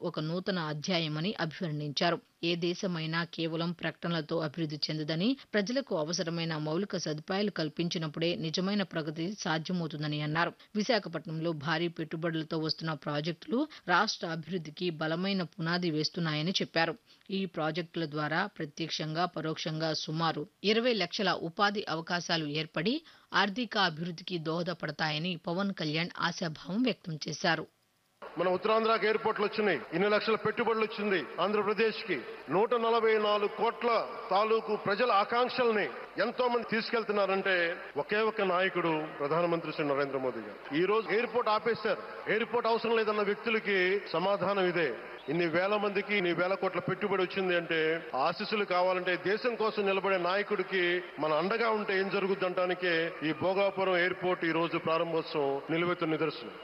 ఒక నూతన అధ్యాయమని అభివర్ణించారు ఏ దేశమైనా కేవలం ప్రకటనలతో అభివృద్ధి చెందదని ప్రజలకు అవసరమైన మౌలిక సదుపాయాలు కల్పించినప్పుడే నిజమైన ప్రగతి సాధ్యమవుతుందని అన్నారు విశాఖపట్నంలో భారీ పెట్టుబడులతో వస్తున్న ప్రాజెక్టులు రాష్ట్ర అభివృద్ధికి బలమైన పునాది వేస్తున్నాయని చెప్పారు ఈ ప్రాజెక్టుల ద్వారా ప్రత్యక్షంగా పరోక్షంగా సుమారు ఇరవై లక్షల ఉపాధి అవకాశాలు ఏర్పడి ఆర్థిక అభివృద్ధికి దోహదపడతాయని పవన్ కళ్యాణ్ ఆశాభావం వ్యక్తం చేశారు మన ఉత్తరాంధ్రకి ఎయిర్పోర్ట్లు వచ్చినాయి ఇన్ని లక్షల పెట్టుబడులు వచ్చింది ఆంధ్రప్రదేశ్ కి నూట నలభై నాలుగు కోట్ల తాలూకు ప్రజల ఆకాంక్షల్ని ఎంతో మంది తీసుకెళ్తున్నారంటే ఒకే ఒక్క నాయకుడు ప్రధానమంత్రి శ్రీ నరేంద్ర మోదీ గారు ఈ రోజు ఎయిర్పోర్ట్ ఆపేశారు ఎయిర్పోర్ట్ అవసరం లేదన్న వ్యక్తులకి సమాధానం ఇదే ఇన్ని వేల మందికి ఇన్ని వేల కోట్ల పెట్టుబడి వచ్చింది అంటే ఆశీస్సులు కావాలంటే దేశం కోసం నిలబడే నాయకుడికి మన అండగా ఉంటే ఏం జరుగుద్దంటానికే ఈ భోగాపురం ఎయిర్పోర్ట్ ఈ రోజు ప్రారంభోత్సవం నిలువెత్తు నిదర్శనం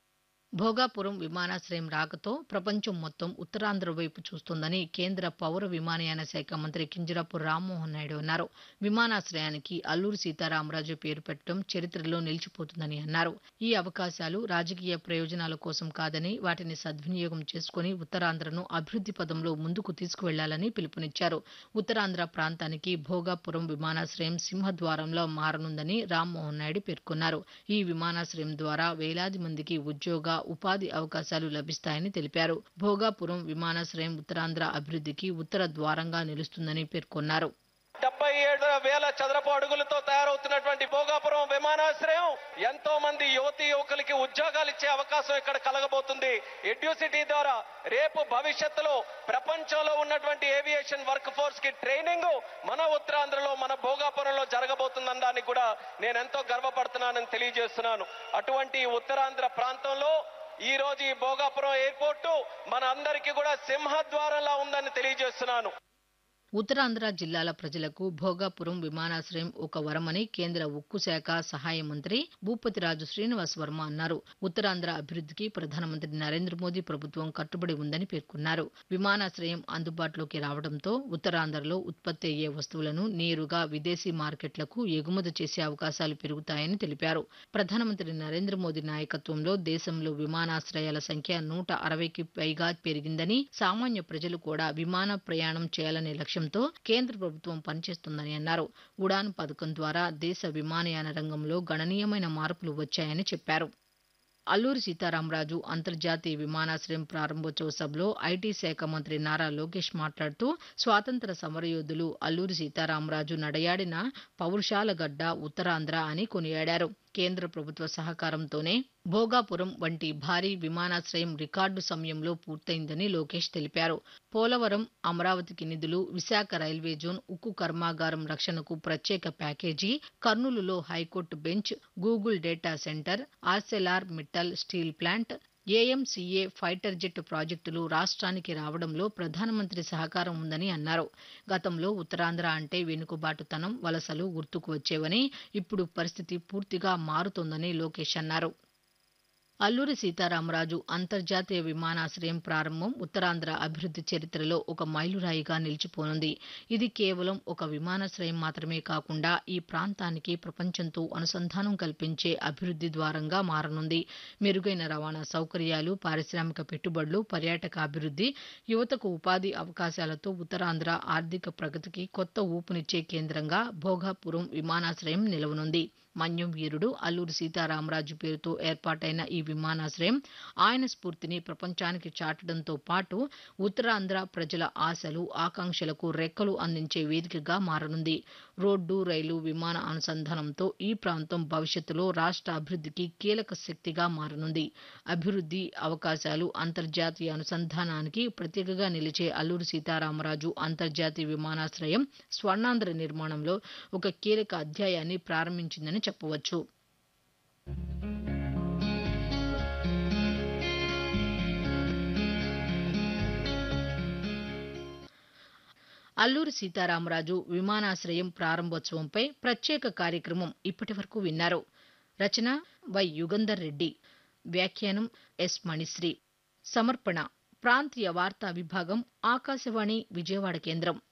భోగాపురం విమానాశ్రయం రాకతో ప్రపంచం మొత్తం ఉత్తరాంధ్ర వైపు చూస్తోందని కేంద్ర పౌర విమానయాన శాఖ మంత్రి కింజరాపు రామ్మోహన్ నాయుడు అన్నారు విమానాశ్రయానికి అల్లూరి సీతారామరాజు పేరు పెట్టడం చరిత్రలో నిలిచిపోతుందని అన్నారు ఈ అవకాశాలు రాజకీయ ప్రయోజనాల కోసం కాదని వాటిని సద్వినియోగం చేసుకుని ఉత్తరాంధ్రను అభివృద్ధి పదంలో ముందుకు తీసుకువెళ్లాలని పిలుపునిచ్చారు ఉత్తరాంధ్ర ప్రాంతానికి భోగాపురం విమానాశ్రయం సింహద్వారంలో మారనుందని రామ్మోహన్ నాయుడు పేర్కొన్నారు ఈ విమానాశ్రయం ద్వారా వేలాది మందికి ఉద్యోగ ఉపాధి అవకాశాలు లభిస్తాయని తెలిపారు భోగాపురం విమానాశ్రయం ఉత్తరాంధ్ర అభివృద్ధికి ఉత్తర ద్వారంగా నిలుస్తుందని పేర్కొన్నారు డెబ్బై ఏడు వేల చదరపు అడుగులతో తయారవుతున్నటువంటి భోగాపురం విమానాశ్రయం ఎంతో మంది యువతి యువకులకి ఉద్యోగాలు ఇచ్చే అవకాశం ఇక్కడ కలగబోతుంది ఎడ్యూసిటీ ద్వారా రేపు భవిష్యత్తులో ప్రపంచంలో ఉన్నటువంటి ఏవియేషన్ వర్క్ ఫోర్స్ కి ట్రైనింగ్ మన ఉత్తరాంధ్రలో మన భోగాపురంలో జరగబోతుందని దానికి కూడా నేను ఎంతో గర్వపడుతున్నానని తెలియజేస్తున్నాను అటువంటి ఉత్తరాంధ్ర ప్రాంతంలో ఈ రోజు ఈ భోగాపురం ఎయిర్పోర్టు మన అందరికీ కూడా సింహద్వారంలా ఉందని తెలియజేస్తున్నాను ఉత్తరాంధ్ర జిల్లాల ప్రజలకు భోగాపురం విమానాశ్రయం ఒక వరమని కేంద్ర ఉక్కు శాఖ సహాయ మంత్రి భూపతిరాజు శ్రీనివాస్ వర్మ అన్నారు ఉత్తరాంధ్ర అభివృద్ధికి ప్రధానమంత్రి నరేంద్ర మోదీ ప్రభుత్వం కట్టుబడి ఉందని పేర్కొన్నారు విమానాశ్రయం అందుబాటులోకి రావడంతో ఉత్తరాంధ్రలో ఉత్పత్తి అయ్యే వస్తువులను నేరుగా విదేశీ మార్కెట్లకు ఎగుమతి చేసే అవకాశాలు పెరుగుతాయని తెలిపారు ప్రధానమంత్రి నరేంద్ర మోదీ నాయకత్వంలో దేశంలో విమానాశ్రయాల సంఖ్య నూట అరవైకి పైగా పెరిగిందని సామాన్య ప్రజలు కూడా విమాన ప్రయాణం చేయాలనే లక్ష్యంతో కేంద్ర ప్రభుత్వం పనిచేస్తుందని అన్నారు ఉడాన్ పథకం ద్వారా దేశ విమానయాన రంగంలో గణనీయమైన మార్పులు వచ్చాయని చెప్పారు అల్లూరి సీతారామరాజు అంతర్జాతీయ విమానాశ్రయం ప్రారంభోత్సవ సభలో ఐటీ శాఖ మంత్రి నారా లోకేష్ మాట్లాడుతూ స్వాతంత్ర సమరయోధులు అల్లూరి సీతారామరాజు నడయాడిన పౌరుషాల గడ్డ ఉత్తరాంధ్ర అని కొనియాడారు కేంద్ర ప్రభుత్వ సహకారంతోనే భోగాపురం వంటి భారీ విమానాశ్రయం రికార్డు సమయంలో పూర్తయిందని లోకేష్ తెలిపారు పోలవరం అమరావతికి నిధులు విశాఖ రైల్వే జోన్ ఉక్కు కర్మాగారం రక్షణకు ప్రత్యేక ప్యాకేజీ కర్నూలులో high court bench Google data centre Arcelor Mittal steel plant AMCA fighter jet ప్రాజెక్టులు రాష్ట్రానికి రావడంలో ప్రధానమంత్రి సహకారం ఉందని అన్నారు గతంలో ఉత్తరాంధ్ర అంటే వెనుకబాటుతనం వలసలు గుర్తుకు వచ్చేవని ఇప్పుడు పరిస్థితి పూర్తిగా మారుతోందని లోకేష్ అన్నారు అల్లూరి సీతారామరాజు అంతర్జాతీయ విమానాశ్రయం ప్రారంభం ఉత్తరాంధ్ర అభివృద్ధి చరిత్రలో ఒక మైలురాయిగా నిలిచిపోనుంది ఇది కేవలం ఒక విమానాశ్రయం మాత్రమే కాకుండా ఈ ప్రాంతానికి ప్రపంచంతో అనుసంధానం కల్పించే అభివృద్ధి ద్వారంగా మారనుంది మెరుగైన రవాణా సౌకర్యాలు పారిశ్రామిక పెట్టుబడులు పర్యాటక అభివృద్ధి యువతకు ఉపాధి అవకాశాలతో ఉత్తరాంధ్ర ఆర్థిక ప్రగతికి కొత్త ఊపునిచ్చే కేంద్రంగా భోగాపురం విమానాశ్రయం నిలవనుంది మన్యం వీరుడు అల్లూరి సీతారామరాజు పేరుతో ఏర్పాటైన ఈ విమానాశ్రయం ఆయన స్ఫూర్తిని ప్రపంచానికి చాటడంతో పాటు ఉత్తరాంధ్ర ప్రజల ఆశలు ఆకాంక్షలకు రెక్కలు అందించే వేదికగా మారనుంది రోడ్డు రైలు విమాన అనుసంధానంతో ఈ ప్రాంతం భవిష్యత్తులో రాష్ట్ర అభివృద్ధికి కీలక శక్తిగా మారనుంది అభివృద్ధి అవకాశాలు అంతర్జాతీయ అనుసంధానానికి ప్రతీకగా నిలిచే అల్లూరి సీతారామరాజు అంతర్జాతీయ విమానాశ్రయం స్వర్ణాంధ్ర నిర్మాణంలో ఒక కీలక అధ్యాయాన్ని ప్రారంభించిందని చెప్పవచ్చు అల్లూరి సీతారామరాజు విమానాశ్రయం ప్రారంభోత్సవంపై ప్రత్యేక కార్యక్రమం ఇప్పటివరకు విన్నారు రచన వై యుగంధర్ రెడ్డి వ్యాఖ్యానం ఎస్ మణిశ్రీ సమర్పణ ప్రాంతీయ వార్తా విభాగం ఆకాశవాణి విజయవాడ కేంద్రం